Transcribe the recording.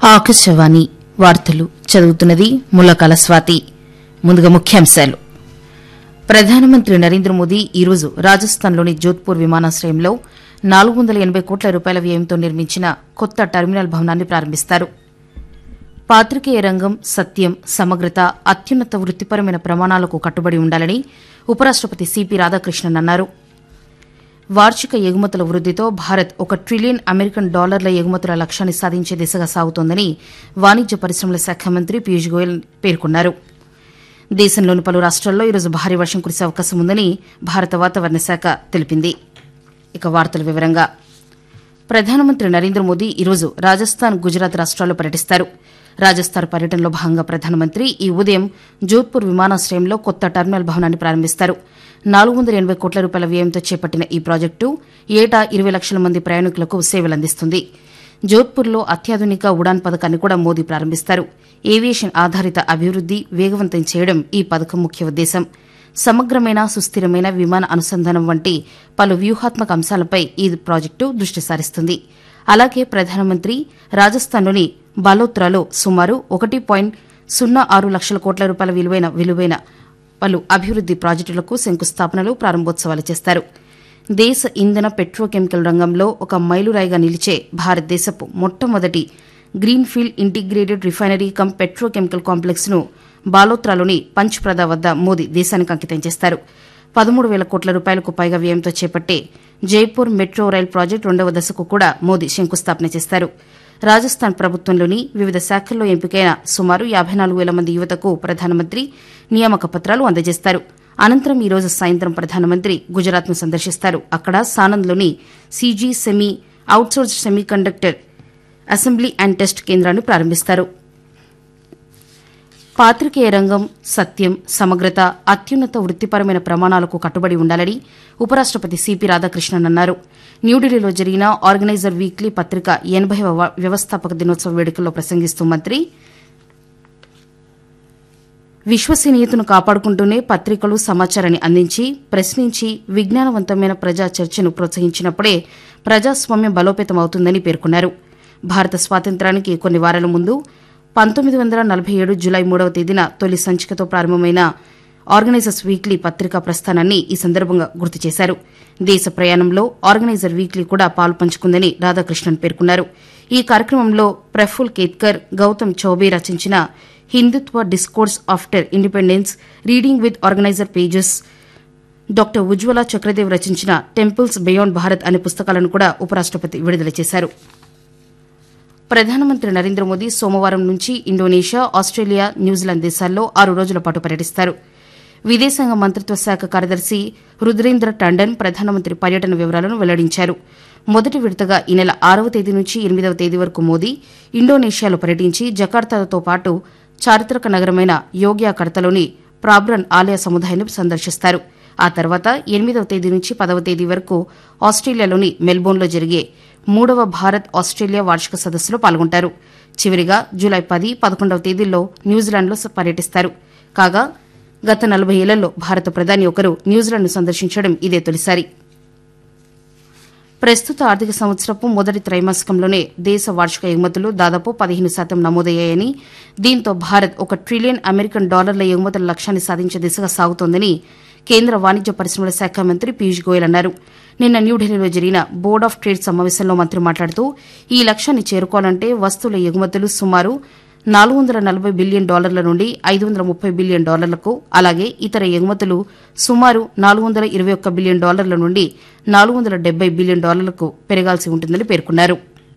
ఆకాశవాణి వార్తలు చదువుతున్నది ముల్లకాల స్వాతి ముందుగా ముఖ్యాంశాలు ప్రధానమంత్రి నరేంద్ర మోదీ ఈరోజు రాజస్థాన్లోని జోధ్పూర్ విమానాశ్రయంలో నాలుగు వందల ఎనబై కోట్ల రూపాయల వ్యయంతో నిర్మించిన కొత్త టెర్మినల్ భవనాన్ని ప్రారంభిస్తారు పాత్రికేయ రంగం సత్యం సమగ్రత అత్యున్నత వృత్తిపరమైన ప్రమాణాలకు కట్టుబడి ఉండాలని ఉపరాష్టపతి సిపి రాధాకృష్ణన్ అన్నారు వార్షిక ఎగుమతుల వృద్దితో భారత్ ఒక ట్రిలియన్ అమెరికన్ డాలర్ల ఎగుమతుల లక్ష్యాన్ని సాధించే దిశగా సాగుతోందని వాణిజ్య పరిశ్రమల శాఖ మంత్రి పీయూష్ గోయల్ పేర్కొన్నారు దేశంలోని పలు రాష్ట్రాల్లో ఈరోజు భారీ వర్షం కురిసే అవకాశం ఉందని భారత వాతావరణ శాఖ తెలిపింది ఇక వార్తల వివరంగా ప్రధానమంత్రి నరేంద్ర మోదీ ఈరోజు రాజస్థాన్ గుజరాత్ రాష్ట్రాల్లో పర్యటిస్తారు రాజస్థాన్ పర్యటనలో భాగంగా ప్రధానమంత్రి ఈ ఉదయం జోధ్పూర్ విమానాశ్రయంలో కొత్త టెర్మినల్ భవనాన్ని ప్రారంభిస్తారు నాలుగు వందల ఎనబై కోట్ల రూపాయల వ్యయంతో చేపట్టిన ఈ ప్రాజెక్టు ఏటా ఇరవై లక్షల మంది ప్రయాణికులకు సేవలందిస్తుంది జోధ్పూర్లో అత్యాధునిక ఉడాన్ పథకాన్ని కూడా మోదీ ప్రారంభిస్తారు ఏవియేషన్ ఆధారిత అభివృద్ది వేగవంతం చేయడం ఈ పథకం ముఖ్య ఉద్దేశం సమగ్రమైన సుస్థిరమైన విమాన అనుసంధానం వంటి పలు వ్యూహాత్మక అంశాలపై ఈ ప్రాజెక్టు దృష్టి సారిస్తుంది అలాగే ప్రధానమంత్రి రాజస్థాన్లోని బాలోత్రాలో సుమారు ఒకటి పాయింట్ సున్నా ఆరు లక్షల కోట్ల రూపాయల విలువైన విలువైన పలు అభివృద్ది ప్రాజెక్టులకు శంకుస్థాపనలు ప్రారంభోత్సవాలు చేస్తారు దేశ ఇంధన పెట్రోకెమికల్ రంగంలో ఒక మైలురాయిగా నిలిచే భారతదేశపు మొట్టమొదటి greenfield integrated refinery cum petrochemical complex ను బాలోత్రాలోని పంచ్ప్రద వద్ద మోదీ దేశానికి అంకితం చేస్తారు పదమూడు వేల కోట్ల రూపాయలకు పైగా వ్యయంతో చేపట్టే జైపూర్ మెట్రో రైల్ ప్రాజెక్టు రెండవ దశకు కూడా మోదీ శంకుస్థాపన చేస్తారు రాజస్థాన్ ప్రభుత్వంలోని వివిధ శాఖల్లో ఎంపికైన సుమారు యాబై నాలుగు వేల మంది యువతకు ప్రధానమంత్రి నియామక పత్రాలు అందజేస్తారు అనంతరం ఈ రోజు సాయంత్రం ప్రధానమంత్రి గుజరాత్ను సందర్శిస్తారు అక్కడ సానంద్లోని CG semi outsource semiconductor assembly and test కేంద్రాన్ని ప్రారంభిస్తారు పాత్రికేయ రంగం సత్యం సమగ్రత అత్యున్నత వృత్తిపరమైన ప్రమాణాలకు కట్టుబడి ఉండాలని ఉపరాష్టపతి సిపి రాధాకృష్ణన్ అన్నారు న్యూఢిల్లీలో జరిగిన ఆర్గనైజర్ వీక్లీ పత్రిక ఎనబైవ వ్యవస్థాపక దినోత్సవ వేడుకల్లో ప్రసంగిస్తూ మంత్రి విశ్వసనీయతను కాపాడుకుంటూనే పత్రికలు సమాచారాన్ని అందించి ప్రశ్నించి విజ్ఞానవంతమైన ప్రజా చర్చను ప్రోత్సహించినప్పుడే ప్రజాస్వామ్యం బలోపేతమవుతుందని పేర్కొన్నారు భారత స్వాతంత్ర్యానికి కొన్ని వారాల ముందు పంతొమ్మిది వందల నలభై ఏడు జులై మూడవ తేదీన తొలి సంచికతో ప్రారంభమైన ఆర్గనైజర్స్ వీక్లీ పత్రికా ప్రస్థానాన్ని ఈ సందర్భంగా గుర్తు చేశారు దేశ ప్రయాణంలో ఆర్గనైజర్ వీక్లీ కూడా పాలు పంచుకుందని రాధాకృష్ణన్ పేర్కొన్నారు ఈ కార్యక్రమంలో ప్రఫుల్ కేత్కర్ గౌతమ్ చౌబే రచించిన Hindutva discourse after independence reading with Organiser pages doctor Ujwala Chakradev రచించిన టెంపుల్స్ బియాండ్ భారత్ అనే పుస్తకాలను కూడా ఉపరాష్టపతి విడుదల చేశారు ప్రధానమంత్రి నరేంద్ర మోదీ సోమవారం నుంచి ఇండోనేషియా ఆస్ట్రేలియా న్యూజిలాండ్ దేశాల్లో ఆరు రోజుల పాటు పర్యటిస్తారు విదేశాంగ మంత్రిత్వ శాఖ కార్యదర్శి రుద్రేంద్ర టండన్ ప్రధానమంత్రి పర్యటన వివరాలను వెల్లడించారు మొదటి విడతగా ఈ నెల ఆరవ తేదీ నుంచి ఎనిమిదవ తేదీ వరకు మోదీ ఇండోనేషియాలో పర్యటించి జకార్తాతో పాటు చారిత్రక నగరమైన యోగ్యాకర్తలోని ప్రాబ్రన్ ఆలయ సముదాయాన్ని సందర్శిస్తారు ఆ తర్వాత ఎనిమిదవ తేదీ నుంచి పదవ తేదీ వరకు ఆస్ట్రేలియాలోని మెల్బోర్న్లో జరిగే మూడవ భారత్ ఆస్ట్రేలియా వార్షిక సదస్సులో పాల్గొంటారు చివరిగా జూలై పది పదకొండవ తేదీల్లో న్యూజిలాండ్లో పర్యటిస్తారు కాగా గత నలభై ఏళ్లలో భారత ప్రధాని ఒకరు న్యూజిలాండ్ను సందర్శించడం ఇదే తొలిసారి ప్రస్తుత ఆర్థిక సంవత్సరపు మొదటి త్రైమాసికంలోనే దేశ వార్షిక ఎగుమతులు దాదాపు పదిహేను శాతం నమోదయ్యాయని దీంతో భారత్ ఒక ట్రిలియన్ అమెరికన్ డాలర్ల ఎగుమతుల లక్ష్యాన్ని సాధించే దిశగా సాగుతోందని కేంద్ర వాణిజ్య పరిశ్రమల శాఖ మంత్రి పీయూష్ గోయల్ అన్నారు నిన్న న్యూఢిల్లీలో జరిగిన బోర్డ్ ఆఫ్ ట్రేడ్ సమావేశంలో మంత్రి మాట్లాడుతూ ఈ లక్ష్యాన్ని చేరుకోవాలంటే వస్తువుల ఎగుమతులు సుమారు నాలుగు వందల నలభై బిలియన్ డాలర్ల నుండి ఐదు వందల ముప్పై బిలియన్ డాలర్లకు అలాగే ఇతర ఎగుమతులు సుమారు నాలుగు వందల ఇరవై ఒక్క బిలియన్ డాలర్ల నుండి నాలుగు వందల డెబ్బై బిలియన్ డాలర్లకు పెరగాల్సి ఉంటుందని పేర్కొన్నారు